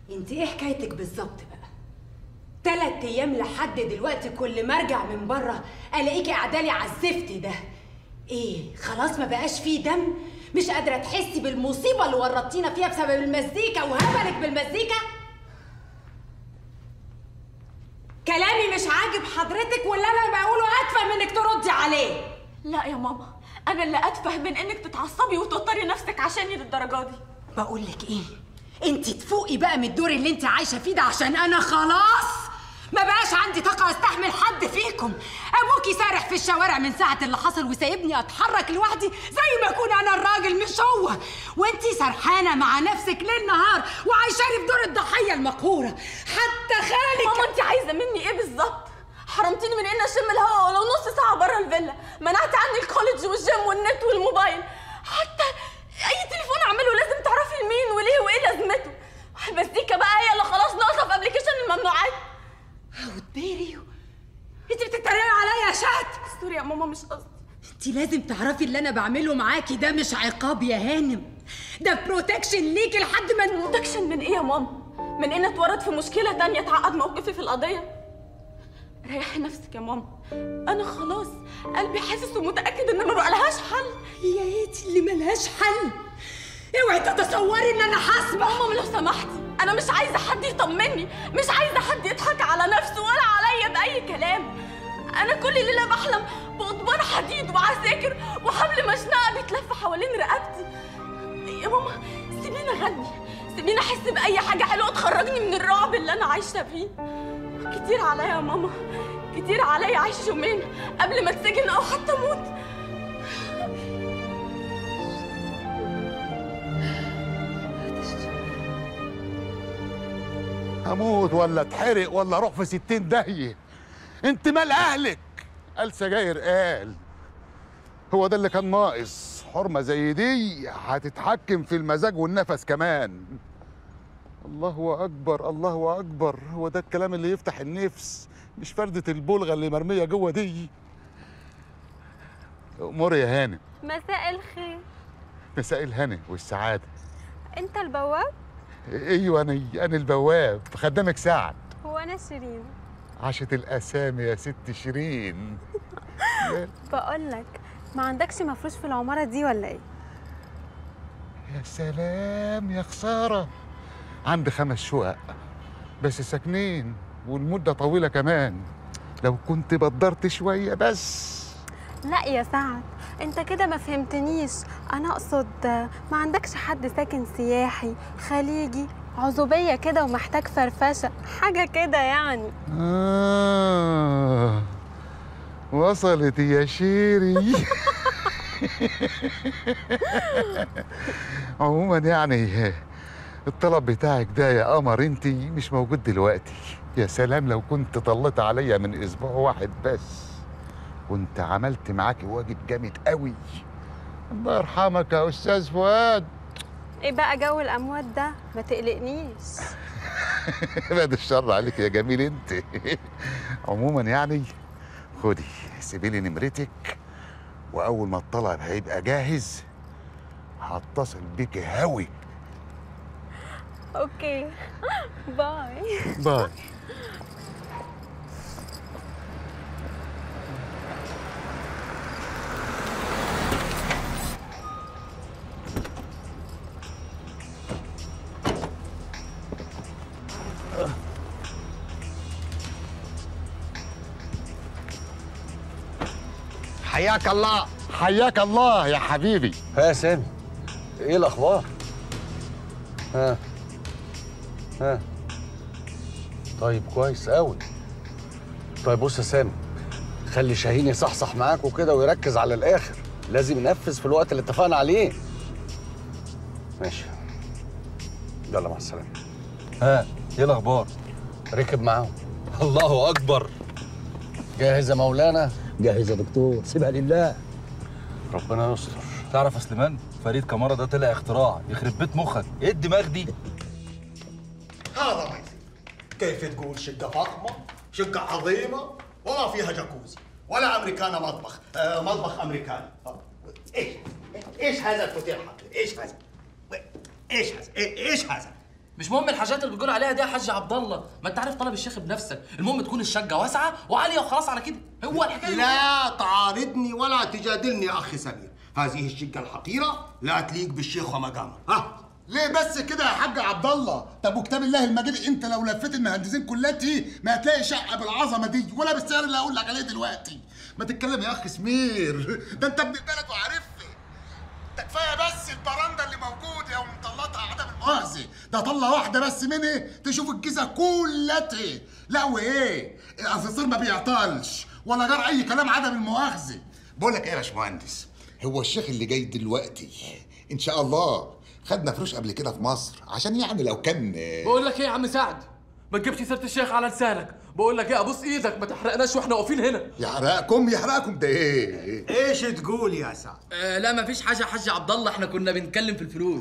انت ايه حكايتك بالظبط بقى تلات ايام لحد دلوقتي كل ما ارجع من بره الاقيكي قاعدالي على الزفت ده ايه خلاص ما بقاش فيه دم مش قادره تحسي بالمصيبه اللي ورطتينا فيها بسبب المزيكا وهبلك بالمزيكا كلامي مش عاجب حضرتك ولا انا بقوله اتفه من انك تردي عليه لا يا ماما انا اللي اتفه من انك تتعصبي وتوتري نفسك عشاني للدرجه دي بقول لك ايه انت تفوقي بقى من الدور اللي انت عايشه فيه ده عشان انا خلاص ما بقاش عندي طاقه استحمل حد فيكم ابوكي سارح في الشوارع من ساعه اللي حصل وسايبني اتحرك لوحدي زي ما اكون انا الراجل مش هو وانتي سرحانه مع نفسك ليل نهار وعايشاني في دور الضحيه المقهوره حتى خالك ماما انت عايزه مني ايه بالظبط حرمتيني من ان اشم الهواء ولو نص ساعه بره الفيلا منعت عني الكوليدج والجيم والنت والموبايل حتى اي تليفون اعمله لازم تعرفي لمين وليه وايه لازمته المزيكا بقى هي اللي خلاص ناقصه في ابلكيشن الممنوعات وتبيري انت بتتريقي عليا يا شات سوري يا ماما مش قصدي انت لازم تعرفي اللي انا بعمله معاكي ده مش عقاب يا هانم ده بروتكشن ليكي لحد ما بروتكشن من ايه يا ماما من ان اتورط في مشكله تانية تعقد موقفي في القضيه ريحي نفسك يا ماما انا خلاص قلبي حاسس ومتاكد ان ما بقالهاش حل يا ايتي اللي ملهاش حل اوعي تتصوري ان انا حاسبه ماما لو سمحتي انا مش عايزه حد يطمني مش عايزه حد يضحك على نفسه ولا عليا باي كلام انا كل ليله بحلم بقضبان حديد وعساكر وحبل مشنقه بيتلف حوالين رقبتي يا ماما سيبيني اغني سيبيني احس باي حاجه حلوه تخرجني من الرعب اللي انا عايشه فيه كتير عليا يا ماما كتير عليا اعيش يومين قبل ما اتسجن او حتى اموت هموت ولا اتحرق ولا اروح في ستين داهية انت مال اهلك قال سجاير قال هو ده اللي كان ناقص حرمة زي دي هتتحكم في المزاج والنفس كمان الله اكبر الله اكبر هو ده الكلام اللي يفتح النفس مش فردة البلغة اللي مرمية جوه دي اموري يا هانم مساء الخير مساء الهنا والسعادة انت البواب ايوه انا انا البواب خدامك سعد هو انا شيرين عاشت الاسامي يا ست شيرين بقول لك ما عندكش مفروش في العماره دي ولا ايه يا سلام يا خساره عندي خمس شقق بس ساكنين والمده طويله كمان لو كنت بدرت شويه بس لا يا سعد انت كده ما فهمتنيش انا اقصد ما عندكش حد ساكن سياحي خليجي عزوبيه كده ومحتاج فرفشه حاجه كده يعني آه وصلت يا شيري عموما يعني الطلب بتاعك ده يا قمر انت مش موجود دلوقتي يا سلام لو كنت طلت عليا من اسبوع واحد بس كنت عملت معاكي واجب جامد قوي الله يرحمك يا استاذ فؤاد ايه بقى جو الاموات ده ما تقلقنيش بعد الشر عليك يا جميل انت عموما يعني خدي سيبي لي نمرتك واول ما الطلب هيبقى جاهز هتصل بيك هوي اوكي باي باي حياك الله حياك الله يا حبيبي ها يا سامي ايه الاخبار ها ها طيب كويس قوي طيب بص يا سامي خلي شاهين يصحصح معاك وكده ويركز على الاخر لازم ينفذ في الوقت اللي اتفقنا عليه ماشي يلا مع السلامه ها ايه الاخبار ركب معاهم الله اكبر جاهز يا مولانا جاهز يا دكتور سيبها لله ربنا يستر تعرف يا سليمان فريد كمارة ده طلع اختراع يخرب بيت مخك ايه الدماغ دي هذا ما يصير كيف تقول شقة فخمة شقة عظيمة وما فيها جاكوزي ولا أمريكانا مطبخ آه مطبخ أمريكاني آه. إيش إيش هذا الفتيل حقيقي؟ إيش هذا ايش هذا؟ إيه- ايش هذا؟ مش مهم الحاجات اللي بتقول عليها دي يا حاج عبد الله ما انت عارف طلب الشيخ بنفسك المهم تكون الشقه واسعه وعاليه وخلاص على كده هو الحكايه لا تعارضني ولا تجادلني يا اخي سمير هذه الشقه الحقيره لا تليق بالشيخ ومقامه ها ليه بس كده يا حاج عبد الله طب وكتاب الله المجيد انت لو لفيت المهندسين كلاتي ما هتلاقي شقه بالعظمه دي ولا بالسعر اللي هقول لك عليه دلوقتي ما تتكلم يا اخ سمير ده انت ابن البلد وعارفني ده كفايه بس البرندة اللي موجود يا ومطلطها عدم المؤاخذه ده طلة واحده بس مني تشوف الجيزه كلتها لا وايه الاسانسير ما بيعطلش ولا غير اي كلام عدم المؤاخذه بقول لك ايه يا باشمهندس هو الشيخ اللي جاي دلوقتي ان شاء الله خدنا فلوس قبل كده في مصر عشان يعني لو كان بقول لك ايه يا عم سعد ما تجيبش سيره الشيخ على لسانك بقول لك ايه ابوس ايدك ما تحرقناش واحنا واقفين هنا يحرقكم يحرقكم ده ايه ايش تقول يا سعد آه لا ما فيش حاجه يا حاج عبد الله احنا كنا بنتكلم في الفلوس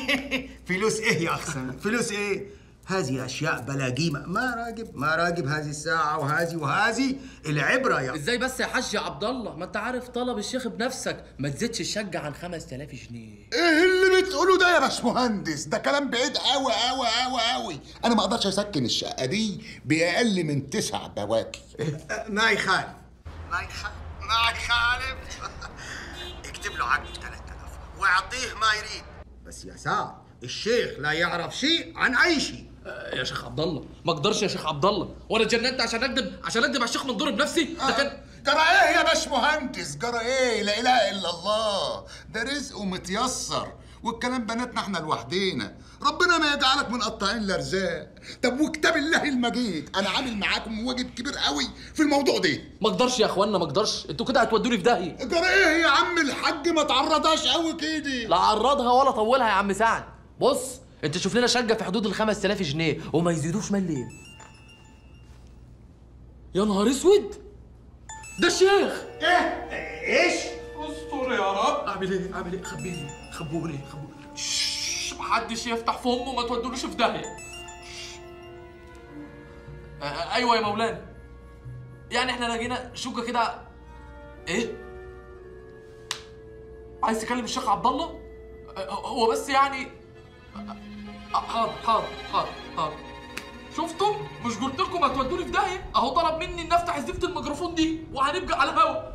فلوس ايه يا اخ سمير فلوس ايه هذه اشياء بلا قيمه ما راقب ما راقب هذه الساعه وهذه وهذه العبره يا ازاي بس يا حاج عبد الله ما انت عارف طلب الشيخ بنفسك ما تزيدش الشقه عن 5000 جنيه ايه اللي بتقوله ده يا باشمهندس ده كلام بعيد قوي قوي قوي قوي انا ما اقدرش اسكن الشقه دي باقل من تسع بواكي ما يخالف ما يخالف ما يخالف اكتب له عقد 3000 واعطيه ما يريد بس يا سعد الشيخ لا يعرف شيء عن اي شيء آه يا شيخ عبد الله ما اقدرش يا شيخ عبد الله وانا اتجننت عشان اكذب عشان اكذب على الشيخ منظور بنفسي ده كان جرى ايه يا باشمهندس جرى ايه لا اله الا الله ده رزق ومتيسر والكلام بناتنا احنا لوحدينا ربنا ما يجعلك من قطاعين الارزاق طب وكتاب الله المجيد انا عامل معاكم واجب كبير قوي في الموضوع ده ما اقدرش يا اخوانا ما اقدرش انتوا كده هتودوني في داهيه جرى ايه يا عم الحاج ما تعرضهاش قوي كده لا عرضها ولا طولها يا عم سعد بص انت شوف لنا شقه في حدود ال 5000 جنيه وما يزيدوش مليم يا نهار اسود ده الشيخ ايه ايش استر يا رب اعمل ايه اعمل ايه خبيني خبوني خبوني شش، محدش يفتح في امه ما تودولوش في داهيه آه، آه، ايوه يا مولانا يعني احنا لقينا شقه كده ايه عايز تكلم الشيخ عبد الله آه، هو بس يعني آه، حاضر حاضر حاضر حاضر شفتوا مش قلت لكم هتودوني في داهيه اهو طلب مني ان افتح زفت الميكروفون دي وهنبقى على الهوا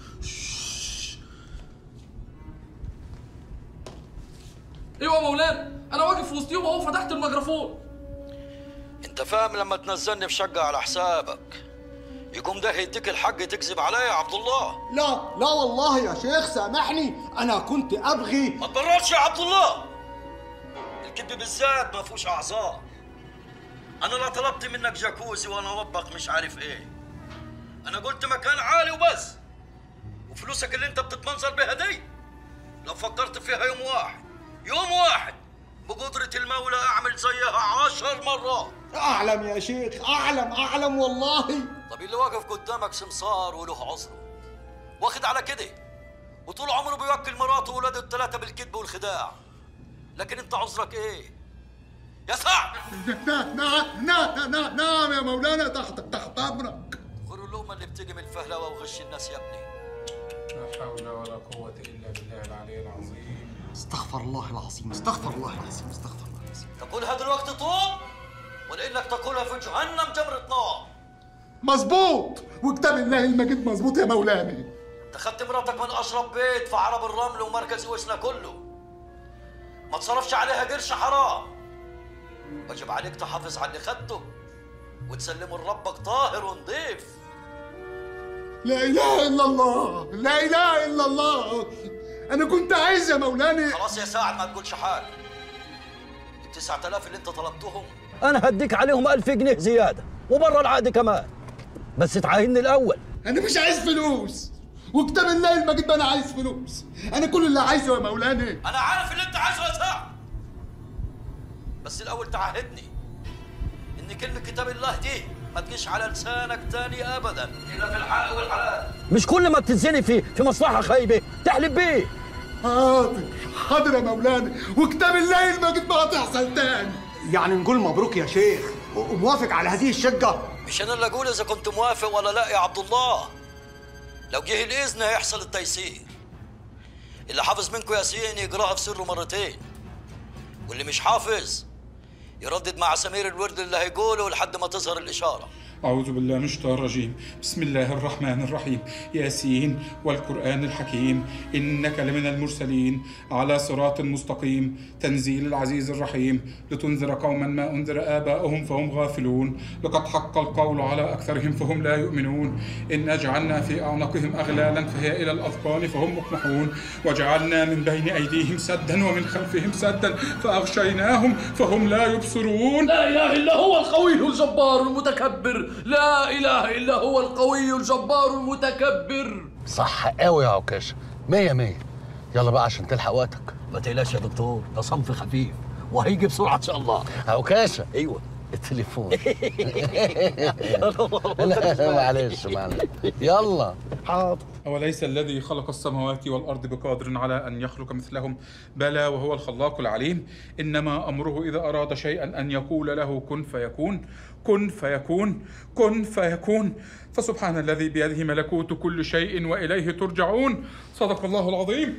ايوه يا مولانا انا واقف في وسطيهم اهو فتحت الميكروفون انت فاهم لما تنزلني في شقة على حسابك يقوم ده يديك الحق تكذب علي يا عبد الله لا لا والله يا شيخ سامحني انا كنت ابغي ما تبررش يا عبد الله الكذب بالذات ما فيهوش اعذار انا لا طلبت منك جاكوزي ولا مطبخ مش عارف ايه انا قلت مكان عالي وبس وفلوسك اللي انت بتتمنظر بها دي لو فكرت فيها يوم واحد يوم واحد بقدرة المولى اعمل زيها عشر مرات اعلم يا شيخ اعلم اعلم والله طب اللي واقف قدامك سمسار وله عذره واخد على كده وطول عمره بيوكل مراته وولاده الثلاثة بالكذب والخداع لكن انت عذرك ايه؟ يا سعد نعم نعم نعم نعم نعم يا مولانا تحت تحت امرك خير اللقمة اللي بتيجي من الفهلوة وغش الناس يا ابني لا حول ولا قوة إلا بالله العلي العظيم استغفر الله العظيم استغفر الله العظيم استغفر الله العظيم تقولها دلوقتي طوب ولا انك تقولها في جهنم جمرة نار مظبوط وكتاب الله المجيد مظبوط يا مولانا انت خدت مراتك من اشرف بيت في عرب الرمل ومركز وسنا كله ما تصرفش عليها قرش حرام واجب عليك تحافظ على اللي خدته وتسلمه لربك طاهر ونضيف لا اله الا الله لا اله الا الله انا كنت عايز يا مولانا خلاص يا ساعد ما تقولش حاجه ال 9000 اللي انت طلبتهم انا هديك عليهم ألف جنيه زياده وبره العقد كمان بس تعاهدني الاول انا مش عايز فلوس وكتاب الله المجيد انا عايز فلوس انا كل اللي عايزه يا مولانا انا عارف اللي انت عايزه يا ساعد بس الاول تعهدني ان كلمه كتاب الله دي ما تجيش على لسانك تاني ابدا الا في الحق والحلال مش كل ما بتتزني في في مصلحه خايبه تحلف بيه حاضر حاضر يا مولانا وكتاب الله المجيد ما هتحصل تاني يعني نقول مبروك يا شيخ وموافق على هذه الشقة مش انا اللي اقول اذا كنت موافق ولا لا يا عبد الله لو جه الاذن هيحصل التيسير اللي حافظ منكم ياسين يقراها في سره مرتين واللي مش حافظ يردد مع سمير الورد اللي هيقوله لحد ما تظهر الإشارة أعوذ بالله من الشيطان الرجيم بسم الله الرحمن الرحيم ياسين والقرآن الحكيم إنك لمن المرسلين على صراط مستقيم تنزيل العزيز الرحيم لتنذر قوما ما أنذر آباؤهم فهم غافلون لقد حق القول على أكثرهم فهم لا يؤمنون إنا جعلنا في أعناقهم أغلالا فهي إلى الأذقان فهم مقمحون وجعلنا من بين أيديهم سدا ومن خلفهم سدا فأغشيناهم فهم لا يبصرون لا اله الا هو القوي الجبار المتكبر لا اله الا هو القوي الجبار المتكبر صح قوي يا عكاشه مية مية يلا بقى عشان تلحق وقتك ما تقلقش يا دكتور ده صنف خفيف وهيجي بسرعه ان شاء الله عكاشه ايوه التليفون لا معلش معلش يلا حاضر أوليس الذي خلق السماوات والأرض بقادر على أن يخلق مثلهم بلى وهو الخلاق العليم إنما أمره إذا أراد شيئا أن يقول له كن فيكون كن فيكون كن فيكون فسبحان الذي بيده ملكوت كل شيء وإليه ترجعون صدق الله العظيم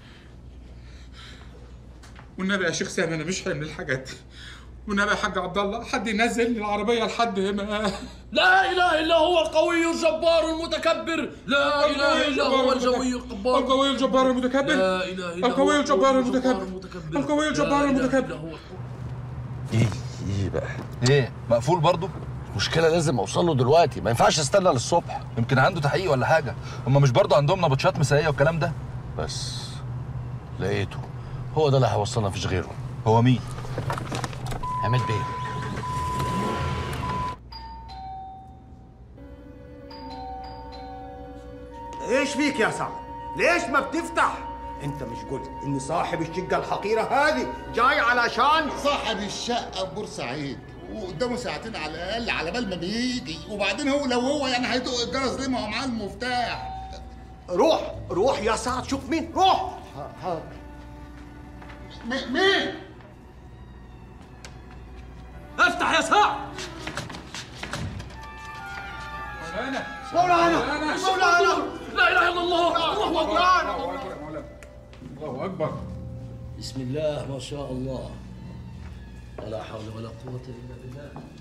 والنبي يا شيخ سامي أنا مش حامل الحاجات دي والنبي يا حاج عبد الله حد ينزل العربية لحد هنا لا اله الا هو القوي الجبار المتكبر لا اله الا هو الجوي الجبار القوي الجبار المتكبر لا اله الا هو القوي الجبار المتكبر المتكبر القوي الجبار لا إله المتكبر إلا هو ايه ايه بقى ايه مقفول برضه المشكله لازم اوصل له دلوقتي ما ينفعش استنى للصبح يمكن عنده تحقيق ولا حاجه هم مش برضه عندهم نبطشات مسائيه والكلام ده بس لقيته هو ده اللي هيوصلنا مفيش غيره هو مين عماد بيه ايش فيك يا سعد؟ ليش ما بتفتح؟ انت مش قلت ان صاحب الشقه الحقيره هذه جاي علشان صاحب الشقة بورسعيد وقدامه ساعتين على الأقل على بال ما بيجي وبعدين هو لو هو يعني هيدق الجرس ليه ما هو معاه المفتاح روح روح يا سعد شوف مين روح م- مين؟ افتح يا سعد مولانا مولانا مولانا لا اله الا الله الله اكبر مولانا الله أكبر بسم الله ما شاء الله ولا حول ولا قوه الا بالله